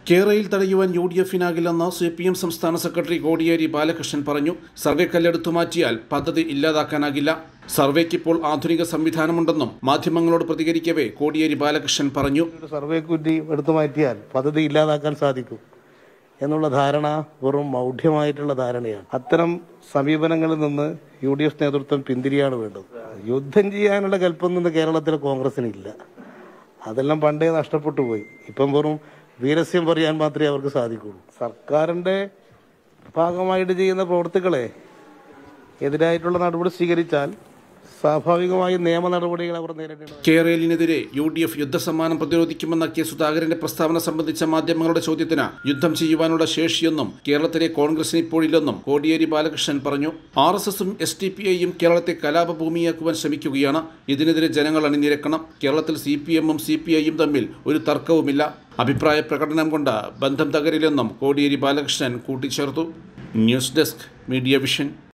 കേരയിൽ തടയുവാൻ U D എഫിനാകില്ലെന്ന് സി പി എം സംസ്ഥാന സെക്രട്ടറി കോടിയേരി ബാലകൃഷ്ണൻ പറഞ്ഞു സർവേ കല്ലെടുത്തു മാറ്റിയാൽ പദ്ധതി ഇല്ലാതാക്കാനാകില്ല സർവേക്ക് ഇപ്പോൾ ആധുനിക സംവിധാനമുണ്ടെന്നും മാധ്യമങ്ങളോട് പ്രതികരിക്കവേ കോടിയേരി ബാലകൃഷ്ണൻ പറഞ്ഞു ഒരു സർവേ കുറ്റി എടുത്തു മാറ്റിയാൽ പദ്ധതി ഇല്ലാതാക്കാൻ സാധിക്കും എന്നുള്ള ധാരണ വെറും മൗഢ്യമായിട്ടുള്ള ധാരണയാണ് അത്തരം സമീപനങ്ങളിൽ നിന്ന് യു ഡി എഫ് നേതൃത്വം പിന്തിരിയാണ് വേണ്ടത് യുദ്ധം ചെയ്യാനുള്ള കൽപ്പൊന്നും ഇന്ന് കേരളത്തിലെ കോൺഗ്രസിനില്ല അതെല്ലാം പണ്ടേ നഷ്ടപ്പെട്ടു പോയി ഇപ്പം വെറും വീരസ്യം പറയാൻ മാത്രമേ അവർക്ക് സാധിക്കുള്ളൂ സർക്കാരിന്റെ ഭാഗമായിട്ട് ചെയ്യുന്ന പ്രവൃത്തികളെ എതിരായിട്ടുള്ള നടപടി സ്വീകരിച്ചാൽ സ്വാഭാവികമായും നിയമ നടപടികൾ അവർ നേരിടേണ്ടത് കേരളിനെതിരെ യു ഡി എഫ് യുദ്ധസമ്മാനം പ്രതിരോധിക്കുമെന്ന കെ സുധാകരന്റെ പ്രസ്താവന സംബന്ധിച്ച മാധ്യമങ്ങളുടെ ചോദ്യത്തിന് യുദ്ധം ചെയ്യുവാനുള്ള ശേഷിയൊന്നും കേരളത്തിലെ കോൺഗ്രസിന് ഇപ്പോഴില്ലെന്നും കോടിയേരി ബാലകൃഷ്ണൻ പറഞ്ഞു ആർ എസ് എസും എസ് ടി പി ഐയും കേരളത്തെ കലാപഭൂമിയാക്കുവാൻ ശ്രമിക്കുകയാണ് ഇതിനെതിരെ ജനങ്ങൾ അണിനിരക്കണം കേരളത്തിൽ സി പി എമ്മും സി പി ഐയും തമ്മിൽ ഒരു തർക്കവുമില്ല അഭിപ്രായ പ്രകടനം കൊണ്ട് ബന്ധം തകരില്ലെന്നും കോടിയേരി ബാലകൃഷ്ണൻ കൂട്ടിച്ചേർത്തു ന്യൂസ് ഡെസ്ക് മീഡിയ വിഷൻ